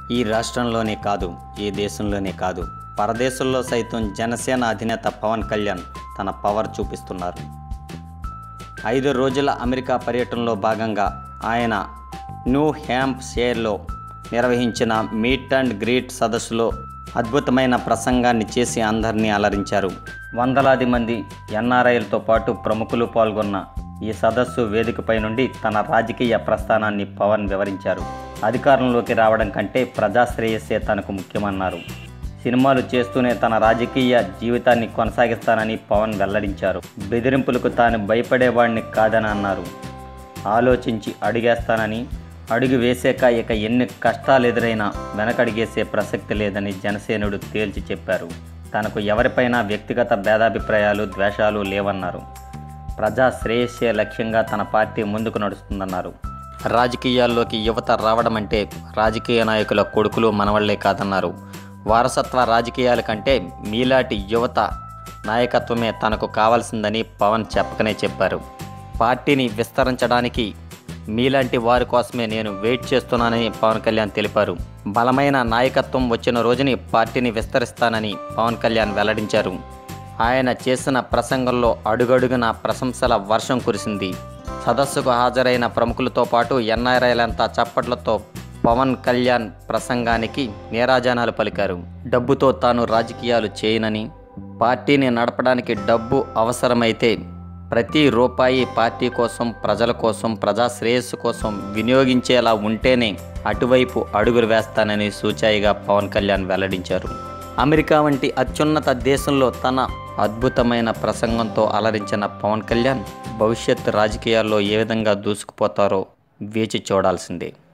ఈ రాష్ట్రంలోనే కాదు ఈ దేశంలోనే కాదు పరదేశంలో సైతం జనసేన అధినేత పవన్ కళ్యాణ్ తన పవర్ చూపిస్తున్నారు ఐదు రోజుల అమెరికా పర్యటనలో భాగంగా ఆయన న్యూ హ్యాంప్షైర్లో నిర్వహించిన మీట్ అండ్ గ్రీట్ సదస్సులో అద్భుతమైన ప్రసంగాన్ని చేసి అందరినీ అలరించారు వందలాది మంది ఎన్ఆర్ఐలతో పాటు ప్రముఖులు పాల్గొన్న ఈ సదస్సు వేదికపై నుండి తన రాజకీయ ప్రస్థానాన్ని పవన్ వివరించారు అధికారంలోకి రావడం కంటే ప్రజాశ్రేయస్సే తనకు ముఖ్యమన్నారు సినిమాలు చేస్తూనే తన రాజకీయ జీవితాన్ని కొనసాగిస్తానని పవన్ వెల్లడించారు బెదిరింపులకు తాను భయపడేవాడిని కాదని అన్నారు ఆలోచించి అడిగేస్తానని అడుగు వేసాక ఇక ఎన్ని కష్టాలు ఎదురైనా వెనకడిగేసే ప్రసక్తి లేదని జనసేనుడు తేల్చి చెప్పారు తనకు ఎవరిపైనా వ్యక్తిగత భేదాభిప్రాయాలు ద్వేషాలు లేవన్నారు ప్రజా శ్రేయస్సే లక్ష్యంగా తన పార్టీ ముందుకు నడుస్తుందన్నారు రాజకీయాల్లోకి యువత రావడం అంటే రాజకీయ నాయకుల కొడుకులు మనవళ్లే కాదన్నారు వారసత్వ రాజకీయాల కంటే మీలాంటి యువత నాయకత్వమే తనకు కావాల్సిందని పవన్ చెప్పకనే చెప్పారు పార్టీని విస్తరించడానికి మీలాంటి వారి కోసమే నేను వెయిట్ చేస్తున్నానని పవన్ కళ్యాణ్ తెలిపారు బలమైన నాయకత్వం వచ్చిన రోజుని పార్టీని విస్తరిస్తానని పవన్ కళ్యాణ్ వెల్లడించారు ఆయన చేసిన ప్రసంగంలో అడుగడుగున ప్రశంసల వర్షం కురిసింది సదస్సుకు హాజరైన ప్రముఖులతో పాటు ఎన్ఆర్ఐలంతా చప్పట్లతో పవన్ కళ్యాణ్ ప్రసంగానికి నీరాజనాలు పలికారు డబ్బుతో తాను రాజకీయాలు చేయనని పార్టీని నడపడానికి డబ్బు అవసరమైతే ప్రతి రూపాయి పార్టీ కోసం ప్రజల కోసం ప్రజా శ్రేయస్సు కోసం వినియోగించేలా ఉంటేనే అటువైపు అడుగులు వేస్తానని సూచాయిగా పవన్ కళ్యాణ్ వెల్లడించారు అమెరికా వంటి అత్యున్నత దేశంలో తన అద్భుతమైన ప్రసంగంతో అలరించిన పవన్ కళ్యాణ్ భవిష్యత్ రాజకీయాల్లో ఏ విధంగా దూసుకుపోతారో వేచి చూడాల్సిందే